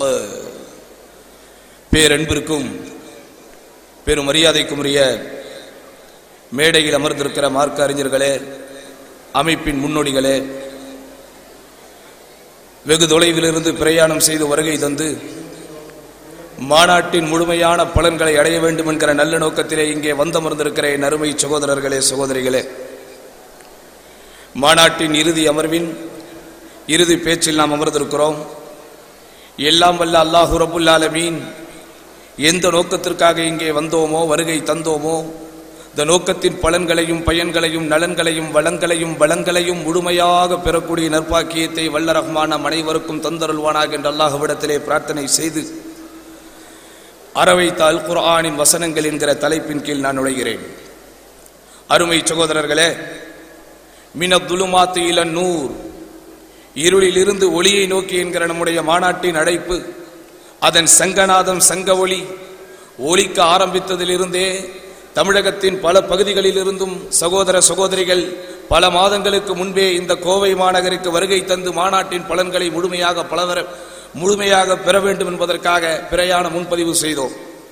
பேரன்பிற்கும் பெரும் மரியாதைக்கும் உரிய மேடையில் அமர்ந்திருக்கிற மார்க்க அறிஞர்களே அமைப்பின் முன்னோடிகளே வெகு தொலைவிலிருந்து பிரயாணம் செய்து வருகை தந்து மாநாட்டின் முழுமையான பலன்களை அடைய வேண்டும் என்கிற நல்ல நோக்கத்திலே இங்கே வந்தமர்ந்திருக்கிற என் அருமை சகோதரர்களே சகோதரிகளே மாநாட்டின் இறுதி அமர்வின் இறுதி பேச்சில் நாம் அமர்ந்திருக்கிறோம் எல்லாம் வல்ல அல்லாஹு ரபுல் ஆலமீன் எந்த நோக்கத்திற்காக இங்கே வந்தோமோ வருகை தந்தோமோ இந்த நோக்கத்தின் பலன்களையும் பயன்களையும் நலன்களையும் வளங்களையும் வளங்களையும் முழுமையாக பெறக்கூடிய நற்பாக்கியத்தை வல்ல ரஹ்மான அனைவருக்கும் தந்தருள்வானாக என்று அல்லாஹ்விடத்திலே பிரார்த்தனை செய்து அறவைத்த அல் குர்ஆனின் வசனங்கள் என்கிற தலைப்பின் கீழ் நான் நுழைகிறேன் அருமை சகோதரர்களே மின துலுமாத்து இள நூர் இருளிலிருந்து ஒளியை நோக்கி என்கிற நம்முடைய மாநாட்டின் அழைப்பு அதன் சங்கநாதம் சங்க ஒளி ஒலிக்க ஆரம்பித்ததிலிருந்தே தமிழகத்தின் பல பகுதிகளிலிருந்தும் சகோதர சகோதரிகள் பல மாதங்களுக்கு முன்பே இந்த கோவை மாநகருக்கு வருகை தந்து மாநாட்டின் பலன்களை முழுமையாக பலவர முழுமையாக பெற வேண்டும் என்பதற்காக பிரயாண முன்பதிவு செய்தோம்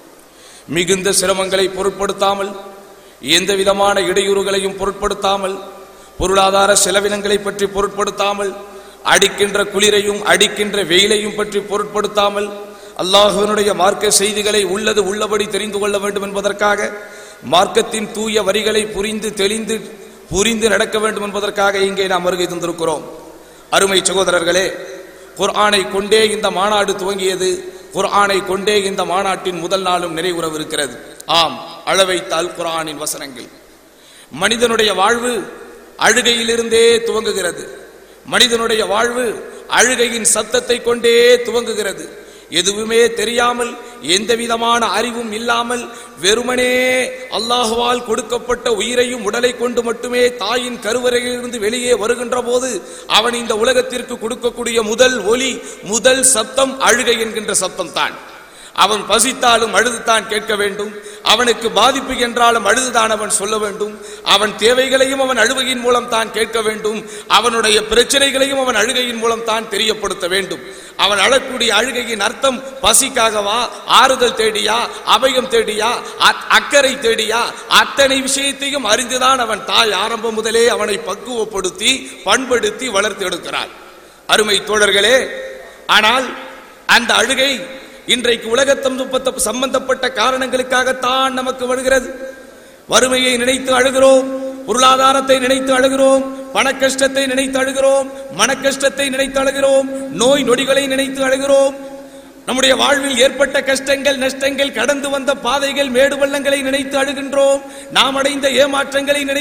மிகுந்த சிரமங்களை பொருட்படுத்தாமல் எந்த விதமான இடையூறுகளையும் பொருட்படுத்தாமல் பொருளாதார செலவினங்களை பற்றி பொருட்படுத்தாமல் அடிக்கின்ற குளிரையும் அடிக்கின்ற வெயிலையும் பற்றி பொருட்படுத்தாமல் அல்லாஹுவினுடைய மார்க்க செய்திகளை உள்ளது உள்ளபடி தெரிந்து கொள்ள வேண்டும் என்பதற்காக மார்க்கத்தின் தூய வரிகளை புரிந்து தெளிந்து புரிந்து நடக்க வேண்டும் என்பதற்காக இங்கே நாம் வருகை தந்திருக்கிறோம் அருமை சகோதரர்களே குர்ஆனை கொண்டே இந்த மாநாடு துவங்கியது குர்ஆனை கொண்டே இந்த மாநாட்டின் முதல் நாளும் நிறைவுறவிருக்கிறது ஆம் அளவைத்தால் குர்ஆனின் வசனங்கள் மனிதனுடைய வாழ்வு அழுகையிலிருந்தே துவங்குகிறது மனிதனுடைய வாழ்வு அழுகையின் சத்தத்தை கொண்டே துவங்குகிறது எதுவுமே தெரியாமல் எந்த விதமான அறிவும் இல்லாமல் வெறுமனே அல்லாஹுவால் கொடுக்கப்பட்ட உயிரையும் உடலை கொண்டு மட்டுமே தாயின் கருவறையிலிருந்து வெளியே வருகின்ற போது அவன் இந்த உலகத்திற்கு கொடுக்கக்கூடிய முதல் ஒலி முதல் சத்தம் அழுகை என்கின்ற சத்தம் தான் அவன் பசித்தாலும் அழுதுதான் கேட்க வேண்டும் அவனுக்கு பாதிப்பு என்றாலும் அழுதுதான் அவன் சொல்ல வேண்டும் அவன் தேவைகளையும் அவன் அழுகையின் மூலம் தான் கேட்க வேண்டும் அவனுடைய பிரச்சனைகளையும் அவன் அழுகையின் மூலம் தான் தெரியப்படுத்த வேண்டும் அவன் அழக்கூடிய அழுகையின் அர்த்தம் பசிக்காகவா ஆறுதல் தேடியா அபயம் தேடியா அ- அக்கறை தேடியா அத்தனை விஷயத்தையும் அறிந்துதான் அவன் தாய் ஆரம்பம் முதலே அவனை பக்குவப்படுத்தி பண்படுத்தி வளர்த்து எடுக்கிறார் அருமை தோழர்களே ஆனால் அந்த அழுகை இன்றைக்கு உலகத்தம் சுப்பத்த- சம்பந்தப்பட்ட காரணங்களுக்காகத்தான் நமக்கு வருகிறது வறுமையை நினைத்து அழுகிறோம் பொருளாதாரத்தை நினைத்து அழுகிறோம் பண கஷ்டத்தை நினைத்து அழுகிறோம் மன கஷ்டத்தை நினைத்து அழுகிறோம் நோய் நொடிகளை நினைத்து அழுகிறோம் நம்முடைய வாழ்வில் ஏற்பட்ட கஷ்டங்கள் நஷ்டங்கள் கடந்து வந்த பாதைகள் மேடு பள்ளங்களை நினைத்து அழுகின்றோம் நாம் அடைந்த ஏமாற்றங்களை நினைத்து